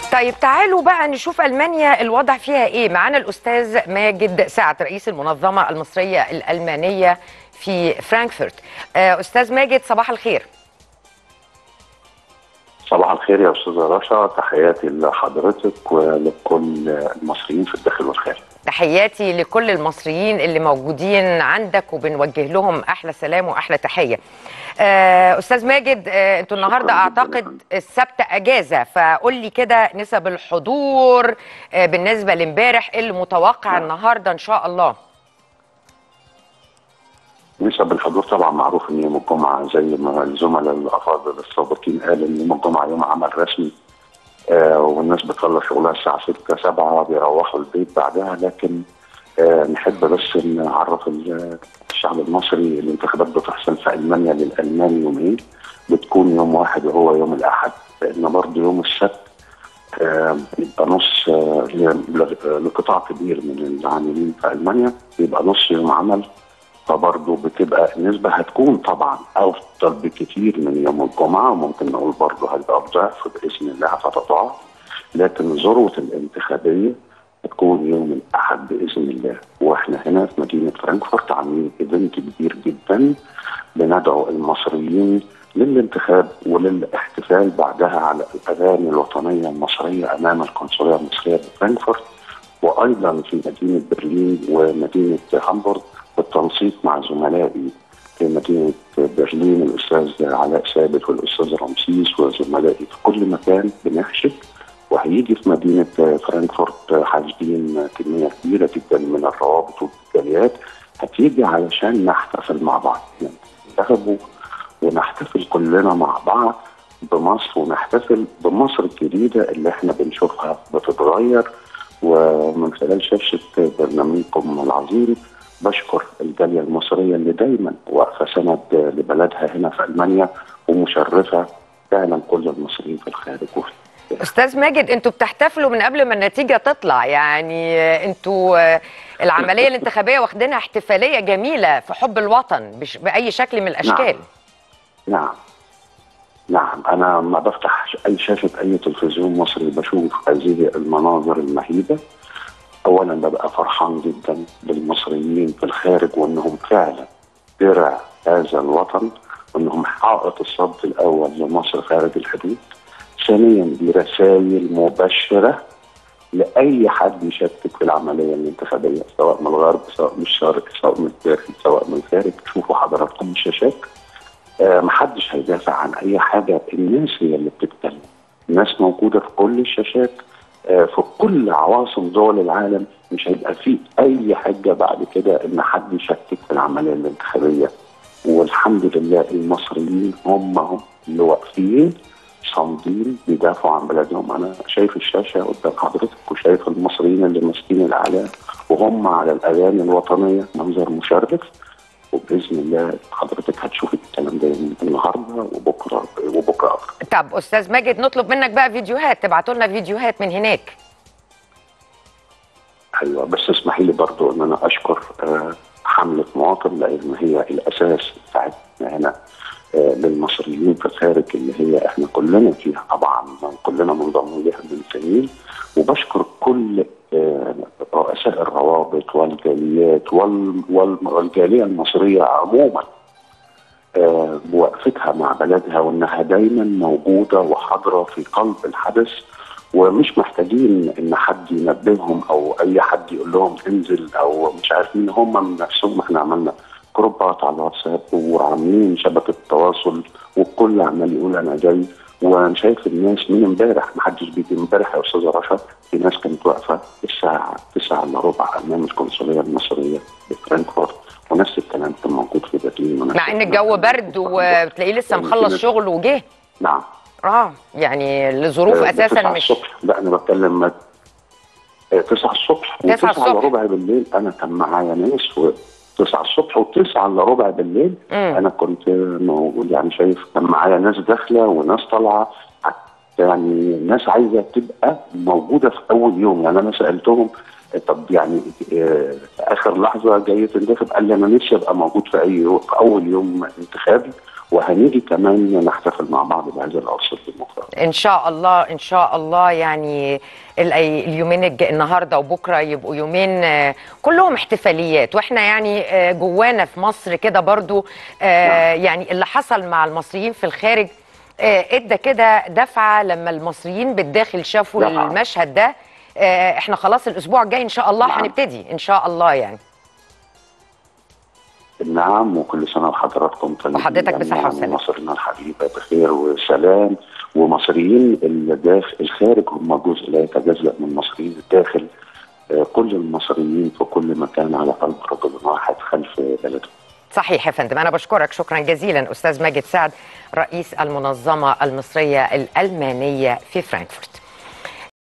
طيب تعالوا بقى نشوف المانيا الوضع فيها ايه معانا الاستاذ ماجد سعد رئيس المنظمه المصريه الالمانيه في فرانكفورت آه، استاذ ماجد صباح الخير صباح الخير يا استاذه رشا تحياتي لحضرتك ولكل المصريين في الداخل والخارج تحياتي لكل المصريين اللي موجودين عندك وبنوجه لهم احلى سلام واحلى تحيه آه، استاذ ماجد آه، انتوا النهارده شكراً جداً اعتقد السبت اجازه فقول لي كده نسب الحضور آه، بالنسبه لامبارح إيه اللي متوقع النهارده ان شاء الله نسب الحضور طبعا معروف ان يوم الجمعه زي ما الزملاء الافاضل السابقين قالوا ان يوم الجمعه يوم عمل رسمي آه والناس بتخلص شغلها الساعه 6 7 بيروحوا البيت بعدها لكن آه نحب بس نعرف ال- الشعب المصري الانتخابات بتحصل في المانيا للالمان يومين بتكون يوم واحد وهو يوم الاحد لان برضه يوم السبت آه، يبقى نص آه، ل- لقطاع كبير من العاملين في المانيا يبقى نص يوم عمل فبرضه بتبقى النسبة هتكون طبعا أفضل بكتير من يوم الجمعة وممكن نقول برضه هيبقى بضعف بإذن الله هتتضاعف لكن ذروة الانتخابية هتكون يوم الأحد بإذن الله وإحنا هنا في مدينة فرانكفورت عاملين إيفنت كبير جدا بندعو المصريين للانتخاب وللاحتفال بعدها على الأغاني الوطنية المصرية أمام القنصلية المصرية بفرانكفورت وايضا في مدينه برلين ومدينه هامبورغ بالتنسيق مع زملائي في مدينه برلين الاستاذ علاء ثابت والاستاذ رمسيس وزملائي في كل مكان بنحشد وهيجي في مدينه فرانكفورت حاشدين كميه كبيره جدا من الروابط والجاليات هتيجي علشان نحتفل مع بعض ننتخبوا ونحتفل كلنا مع بعض بمصر ونحتفل بمصر الجديده اللي احنا بنشوفها بتتغير ومن خلال شاشة برنامجكم العظيم بشكر الجالية المصرية اللي دايما واقفة سند لبلدها هنا في ألمانيا ومشرفة فعلا كل المصريين في الخارج وفي استاذ ماجد انتوا بتحتفلوا من قبل ما النتيجه تطلع يعني آه، انتوا آه، العمليه الانتخابيه واخدينها احتفاليه جميله في حب الوطن بش- باي شكل من الاشكال نعم نعم أنا ما بفتح ش- أي شاشة أي تلفزيون مصري بشوف هذه المناظر المهيبة أولا ببقى فرحان جدا بالمصريين في الخارج وأنهم فعلا درع هذا الوطن وأنهم حائط الصد الأول لمصر خارج الحدود ثانيا برسائل مبشرة لأي حد يشكك في العملية الانتخابية سواء من الغرب سواء من الشرق سواء من الداخل سواء من الخارج شوفوا حضراتكم الشاشات آه، محدش هيدافع عن اي حاجه الناس هي اللي بتتكلم الناس موجوده في كل الشاشات آه، في كل عواصم دول العالم مش هيبقى في اي حاجه بعد كده ان حد يشكك في العمليه الانتخابيه والحمد لله المصريين هم هم اللي واقفين صامدين بيدافعوا عن بلدهم انا شايف الشاشه قدام حضرتك وشايف المصريين اللي ماسكين الاعلام وهم على الاغاني الوطنيه منظر مشرف وباذن الله حضرتك هتشوف الكلام ده النهارده وبكره وبكره اكتر طب استاذ ماجد نطلب منك بقى فيديوهات تبعتوا لنا فيديوهات من هناك ايوه بس اسمحي لي برضو ان انا اشكر آه، حمله مواطن لان هي الاساس بتاعتنا هنا آه، للمصريين في الخارج اللي هي احنا كلنا فيها طبعا كلنا منضمين لها من سنين وبشكر كل آه، رؤساء الروابط والجاليات وال- وال- والجاليه المصريه عموما آه، بوقفتها مع بلدها وانها دايما موجوده وحاضره في قلب الحدث ومش محتاجين ان حد ينبههم او اي حد يقول لهم انزل او مش عارفين هم من نفسهم احنا عملنا جروبات على الواتساب وعاملين شبكه تواصل والكل عمال يقول انا جاي وانا شايف الناس من امبارح ما حدش بيجي امبارح يا استاذه رشا في ناس كانت واقفه الساعه 9 الا ربع امام القنصليه المصريه بفرانكفورت ونفس الكلام كان موجود في برلين ونفس مع ان الكلام الجو كان برد موجود في وتلاقيه لسه يعني في مخلص ناس- شغل وجه نعم اه يعني لظروف آه، اساسا تسعة مش الصبح لا انا بتكلم مد... آه، تسعة الصبح تسعة وتسعة الصبح. الا ربع بالليل انا كان معايا ناس و... تسعة الصبح وتسعة الا ربع بالليل مم. انا كنت موجود يعني شايف كان معايا ناس داخله وناس طالعه يعني ناس عايزه تبقى موجوده في اول يوم يعني انا سالتهم آه، طب يعني آه، اخر لحظه جاي تنتخب قال لي انا نفسي ابقى موجود في اي يوم في اول يوم انتخابي وهنيجي كمان نحتفل مع بعض بهذا العرس الديمقراطي ان شاء الله ان شاء الله يعني ال- اليومين الج- النهارده وبكره يبقوا يومين آه، كلهم احتفاليات واحنا يعني آه، جوانا في مصر كده برضو آه، يعني اللي حصل مع المصريين في الخارج آه، ادى كده دفعه لما المصريين بالداخل شافوا دفعة. المشهد ده آه، احنا خلاص الاسبوع الجاي ان شاء الله نعم. هنبتدي ان شاء الله يعني نعم وكل سنه وحضراتكم طيبين وحضرتك بصحة جميعاً وسلامة. ومصرنا الحبيبه بخير وسلام ومصريين الداخل الخارج هم جزء لا يتجزا من مصريين الداخل آه، كل المصريين في كل مكان على قلب رجل واحد خلف بلده صحيح يا فندم انا بشكرك شكرا جزيلا استاذ ماجد سعد رئيس المنظمه المصريه الالمانيه في فرانكفورت